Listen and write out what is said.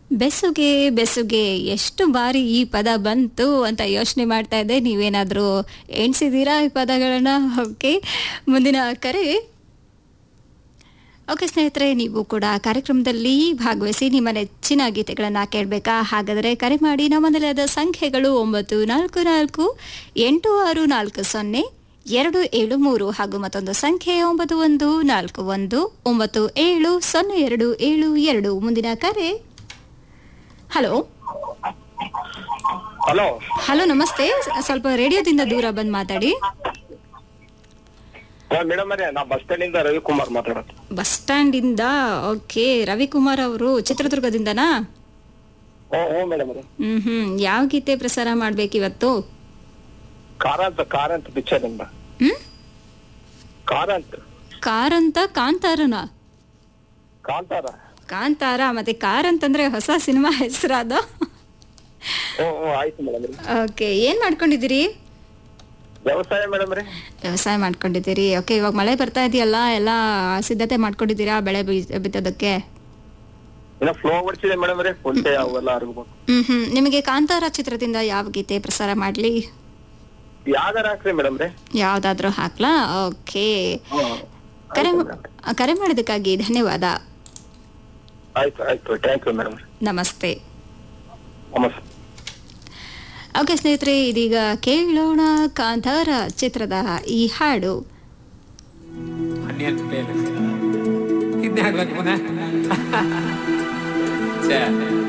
ಬೆಸುಗೆ ಬೆಸುಗೆ ಎಷ್ಟು ಬಾರಿ ಈ ಪದ ಬಂತು ಅಂತ ಯೋಚನೆ ಮಾಡ್ತಾ ಇದ್ದೆ ನೀವೇನಾದರೂ ಎಣಿಸಿದ್ದೀರಾ ಈ ಪದಗಳನ್ನ ಓಕೆ ಮುಂದಿನ ಕರೆ ಓಕೆ ಸ್ನೇಹಿತರೆ ನೀವು ಕೂಡ ಕಾರ್ಯಕ್ರಮದಲ್ಲಿ ಭಾಗವಹಿಸಿ ನಿಮ್ಮ ನೆಚ್ಚಿನ ಗೀತೆಗಳನ್ನು ಕೇಳಬೇಕಾ ಹಾಗಾದರೆ ಕರೆ ಮಾಡಿ ನಮ್ಮ ನಿಲಯದ ಸಂಖ್ಯೆಗಳು ಒಂಬತ್ತು ನಾಲ್ಕು ನಾಲ್ಕು ಎಂಟು ಆರು ನಾಲ್ಕು ಸೊನ್ನೆ ಎರಡು ಏಳು ಮೂರು ಹಾಗೂ ಮತ್ತೊಂದು ಸಂಖ್ಯೆ ಒಂಬತ್ತು ಒಂದು ನಾಲ್ಕು ಒಂದು ಒಂಬತ್ತು ಏಳು ಸೊನ್ನೆ ಎರಡು ಏಳು ಎರಡು ಮುಂದಿನ ಕರೆ ಹಲೋ ಹಲೋ ಹಲೋ ನಮಸ್ತೆ ಸ್ವಲ್ಪ ರೇಡಿಯೋದಿಂದ ದೂರ ಬಂದು ಮಾತಾಡಿ ಮೇಡಮ್ ಅವರೇ ನಾ ಬಸ್ ಸ್ಟ್ಯಾಂಡ್ ಇಂದ ರವಿಕುಮಾರ್ ಮಾತಾಡೋದು ಬಸ್ ಸ್ಟ್ಯಾಂಡಿಂದ ಓಕೆ ರವಿಕುಮಾರ್ ಅವರು ಚಿತ್ರದುರ್ಗದಿಂದನಾ ಹ್ಞೂ ಹ್ಞೂ ಮೇಡಮ್ ಅವರೇ ಹ್ಮ್ ಹ್ಮ್ ಯಾವ ಗೀತೆ ಪ್ರಸಾರ ಮಾಡ್ಬೇಕಿವತ್ತು ಕಾರಂತ ಕಾರಂತ ಪಿಕ್ಚರ್ ಇಂದ ಹ್ಮ್ ಕಾರಂತ್ ಕಾರಂತ ಕಾಂತಾರನ ಕಾಂತಾರ ಕಾಂತಾರ ಮತ್ತೆ ಕಾರ್ ಅಂತಂದ್ರೆ ಹೊಸ ಸಿನಿಮಾ ಹೆಸರಾದ ಹ್ಞೂ ಹ್ಞೂ ಆಯ್ತು ಮೇಡಮ್ ರೀ ಓಕೆ ಏನ್ ಮಾಡ್ಕೊಂಡಿದ್ದೀರಿ ವ್ಯವಸಾಯ ಮೇಡಮ್ ರೀ ವ್ಯವಸಾಯ ಮಾಡ್ಕೊಂಡಿದ್ದೀರಿ ಓಕೆ ಇವಾಗ ಮಳೆ ಬರ್ತಾ ಇದೆಯಲ್ಲ ಎಲ್ಲ ಸಿದ್ಧತೆ ಮಾಡ್ಕೊಂಡಿದ್ದೀರಾ ಬೆಳೆ ಬೀ- ಬಿತ್ತೋದಕ್ಕೆ ಇನ್ನ ಫ್ಲೋ ಹೊಡ್ಸಿದೆ ಮೇಡಮ್ ರೀ ಕುಂಟೆ ಅವೆಲ್ಲ ಅರ್ಗಬೇಕು ಹ್ಮ್ ಹ್ಮ್ ನಿಮಗೆ ಕಾಂತಾರ ಚಿತ್ರದಿಂದ ಯಾವ ಗೀತೆ ಪ್ರಸಾರ ಮಾಡ್ಲಿ ಯಾವ್ದಾರ ಹಾಕ್ರಿ ಮೇಡಮ್ ರೀ ಯಾವ್ದಾದ್ರೂ ಹಾಕ್ಲಾ ಓಕೆ ಹ್ಞೂ ಕರೆ ಕರೆ ಮಾಡೋದಕ್ಕಾಗಿ ಧನ್ಯವಾದ ಆಯ್ತು ಆಯ್ತು ಥ್ಯಾಂಕ್ ಯು ಮೇಡಮ್ ನಮಸ್ತೆ ನಮಸ್ತೆ ಓಕೆ ಸ್ನೇಹಿತರೆ ಇದೀಗ ಕೇಳೋಣ ಕಾಂತಾರ ಚಿತ್ರದ ಈ ಹಾಡು ಅನ್ಯನ್ ಪ್ಲೇಲಿಸ್ಟ್ ಇದನ್ನೇ ಹಾಕ್ಬೇಕು ಪುನಃ ಛೇ